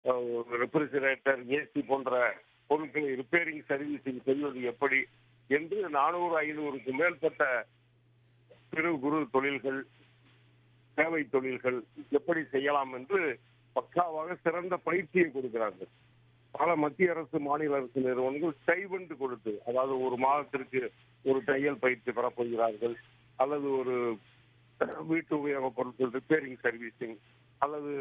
refrigerator AC போன்ற பொருட்களை repairing servicing செய்வது எப்படி என்று நானூறு ஐநூறுக்கு மேற்பட்ட சிறு குறு தொழில்கள் சேவை தொழில்கள் எப்படி செய்யலாம் என்று பக்காவாக சிறந்த பயிற்சியை கொடுக்கிறார்கள் பல மத்திய அரசு மாநில அரசு நிறுவனங்கள் ஸ்டைபண்ட் கொடுத்து அதாவது ஒரு மாதத்திற்கு ஒரு தையல் பயிற்சி பெறப்போகிறார்கள் அல்லது ஒரு வீட்டு உபயோகப் பொருட்கள் ரிப்பேரிங் சர்வீசிங் அல்லது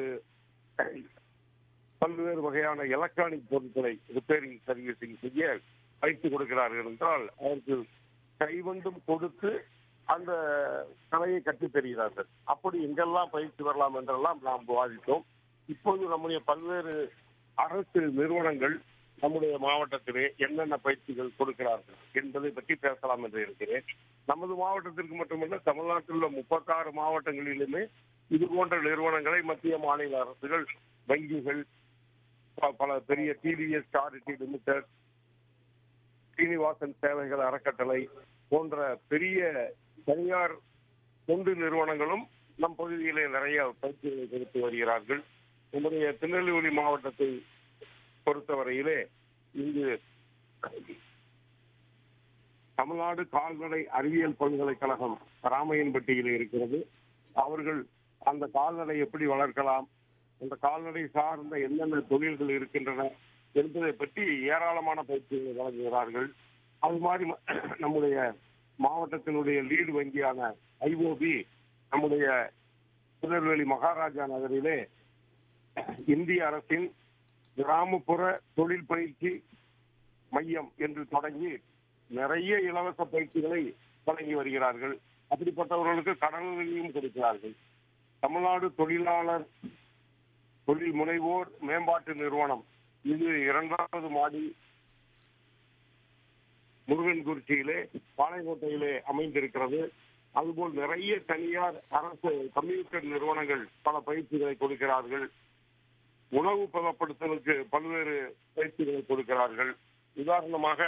பல்வேறு வகையான எலக்ட்ரானிக் பொருட்களை ரிப்பேரிங் சர்வீசிங் செய்ய பயிற்சி கொடுக்கிறார்கள் என்றால் அவருக்கு கைவண்டும் கொடுத்து அந்த கலையை கற்றுத் தருகிறார்கள் அப்படி எங்கெல்லாம் பயிற்சி வரலாம் என்றெல்லாம் நாம் விவாதித்தோம் இப்போது நம்முடைய பல்வேறு அரசு நிறுவனங்கள் நம்முடைய மாவட்டத்திலே என்னென்ன பயிற்சிகள் கொடுக்கிறார்கள் என்பதை பற்றி பேசலாம் என்று இருக்கிறேன் நமது மாவட்டத்திற்கு மட்டுமல்ல தமிழ்நாட்டில் உள்ள முப்பத்தாறு மாவட்டங்களிலுமே இது போன்ற நிறுவனங்களை மத்திய மாநில அரசுகள் வங்கிகள் ப- பல பெரிய டிவிஎஸ் சாரிட்டி லிமிடெட் சீனிவாசன் சேவைகள் அறக்கட்டளை போன்ற பெரிய தனியார் தொண்டு நிறுவனங்களும் நம் பகுதியிலே நிறைய பயிற்சிகளை கொடுத்து வருகிறார்கள் நம்முடைய திருநெல்வேலி மாவட்டத்தை பொறுத்தவரையிலே இங்கு தமிழ்நாடு கால்நடை அறிவியல் பல்கலைக்கழகம் ராமையன்பட்டியில் இருக்கிறது அவர்கள் அந்த கால்நடை எப்படி வளர்க்கலாம் அந்த கால்நடை சார்ந்த என்னென்ன தொழில்கள் இருக்கின்றன என்பதை பற்றி ஏராளமான பயிற்சிகளை வழங்குகிறார்கள் அது மாதிரி ம- நம்முடைய மாவட்டத்தினுடைய லீடு வங்கியான ஐஓபி நம்முடைய திருநெல்வேலி மகாராஜா நகரிலே இந்திய அரசின் கிராமப்புற தொழில் பயிற்சி மையம் என்று தொடங்கி நிறைய இலவச பயிற்சிகளை வழங்கி வருகிறார்கள் அப்படிப்பட்டவர்களுக்கு கடன்களையும் கொடுக்கிறார்கள் தமிழ்நாடு தொழிலாளர் தொழில் முனைவோர் மேம்பாட்டு நிறுவனம் இது இரண்டாவது மாடி முருகன்குறிச்சியிலே பாளையங்கோட்டையிலே அமைந்திருக்கிறது அதுபோல் நிறைய தனியார் அரசு கம்ப்யூட்டர் நிறுவனங்கள் பல பயிற்சிகளை கொடுக்கிறார்கள் உணவு பதப்படுத்தலுக்கு பல்வேறு பயிற்சிகளை கொடுக்கிறார்கள் உதாரணமாக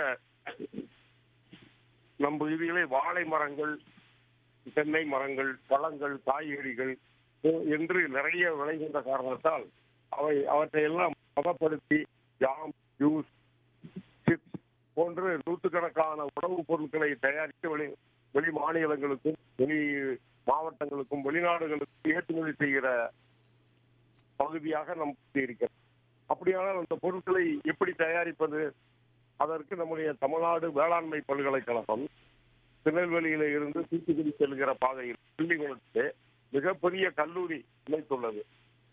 நம் பகுதியிலே வாழை மரங்கள் தென்னை மரங்கள் பழங்கள் காய்கறிகள் என்று நிறைய விளைகின்ற காரணத்தால் அவை அவற்றை எல்லாம் பதப்படுத்தி ஜாம் ஜூஸ் சிப்ஸ் போன்று நூற்றுக்கணக்கான உணவுப் பொருட்களை தயாரித்து வெளி வெளி மாநிலங்களுக்கும் வெளி மாவட்டங்களுக்கும் வெளிநாடுகளுக்கும் ஏற்றுமதி செய்கிற பகுதியாக நம் பகுதி இருக்கிறது அப்படியானால் அந்த பொருட்களை எப்படி தயாரிப்பது அதற்கு நம்முடைய தமிழ்நாடு வேளாண்மை பல்கலைக்கழகம் திருநெல்வேலியில இருந்து தூத்துக்குடி செல்கிற பாதையில் பிள்ளைகளுக்கு மிகப்பெரிய கல்லூரி அமைத்துள்ளது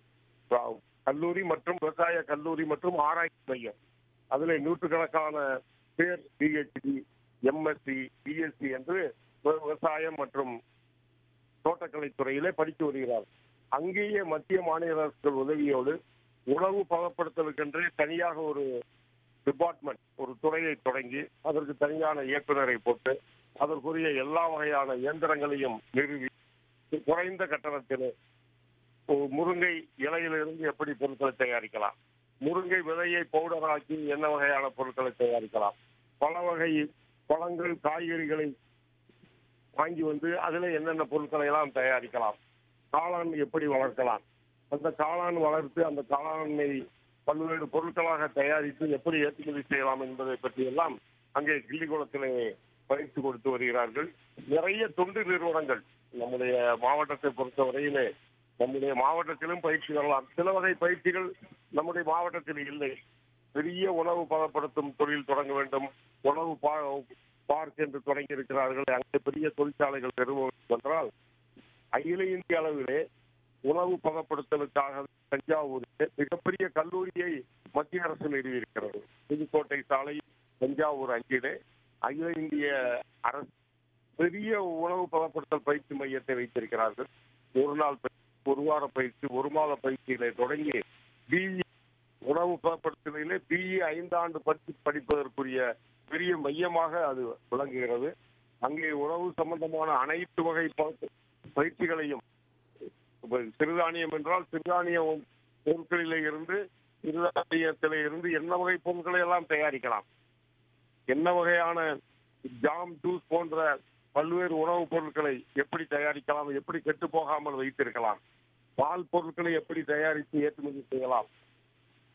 வா- கல்லூரி மற்றும் விவசாய கல்லூரி மற்றும் ஆராய்ச்சி மையம் அதுல நூற்றுக்கணக்கான பேர் பிஹெச்டி எம்எஸ்சி பிஎஸ்சி என்று விவ- விவசாயம் மற்றும் தோட்டக்கலை துறையிலே படித்து வருகிறார் அங்கேயே மத்திய மாநில அரசுகள் உதவியோடு உணவு பதப்படுத்தலுக்கென்றே தனியாக ஒரு டிபார்ட்மெண்ட் ஒரு துறையை தொடங்கி அதற்கு தனியான இயக்குனரை போட்டு அதற்குரிய எல்லா வகையான இயந்திரங்களையும் நிறுவி குறைந்த கட்டணத்தில் ஒரு முருங்கை இலையிலிருந்து எப்படி பொருட்களை தயாரிக்கலாம் முருங்கை விதையை பவுடராக்கி என்ன வகையான பொருட்களை தயாரிக்கலாம் பல வகை பழங்கள் காய்கறிகளை வாங்கி வந்து அதுல என்னென்ன பொருட்களை எல்லாம் தயாரிக்கலாம் காளான் எப்படி வளர்க்கலாம் அந்த காளான் வளர்த்து அந்த காளானை பல்வேறு பொருட்களாக தயாரித்து எப்படி ஏற்றுமதி செய்யலாம் என்பதை பற்றி எல்லாம் அங்கே கிள்ளிக்குளத்திலே பயிற்சி கொடுத்து வருகிறார்கள் நிறைய தொண்டு நிறுவனங்கள் நம்முடைய மாவட்டத்தை பொறுத்தவரையிலே நம்முடைய மாவட்டத்திலும் பயிற்சி வரலாம் சில வகை பயிற்சிகள் நம்முடைய மாவட்டத்தில் இல்லை பெரிய உணவு பதப்படுத்தும் தொழில் தொடங்க வேண்டும் உணவு பா- பார்க் என்று தொடங்கி இருக்கிறார்கள் அங்கே பெரிய தொழிற்சாலைகள் நிறுவ வேண்டும் என்றால் அகில இந்திய அளவிலே உணவு பதப்படுத்தலுக்காக தஞ்சாவூரில் மிகப்பெரிய கல்லூரியை மத்திய அரசு நிறுவியிருக்கிறது புதுக்கோட்டை சாலை தஞ்சாவூர் அஞ்சிலே அகில இந்திய அரசு பெரிய உணவு பதப்படுத்தல் பயிற்சி மையத்தை வைத்திருக்கிறார்கள் ஒரு நாள் பயிற்சி, ஒரு வார பயிற்சி ஒரு மாத பயிற்சியிலே தொடங்கி பிஇ உணவு பதப்படுத்தலிலே பிஇ ஐந்தாண்டு படித்து படிப்பதற்குரிய பெரிய மையமாக அது விளங்குகிறது அங்கே உணவு சம்பந்தமான அனைத்து வகை ப- பயிற்சிகளையும் இப்ப சிறுதானியம் என்றால் சிறுதானிய பொருட்களிலே இருந்து சிறுதானியத்திலே இருந்து என்ன வகை பொருட்களை எல்லாம் தயாரிக்கலாம் என்ன வகையான ஜாம் ஜூஸ் போன்ற பல்வேறு உணவுப் பொருட்களை எப்படி தயாரிக்கலாம் எப்படி கெட்டு போகாமல் வைத்திருக்கலாம் பால் பொருட்களை எப்படி தயாரித்து ஏற்றுமதி செய்யலாம்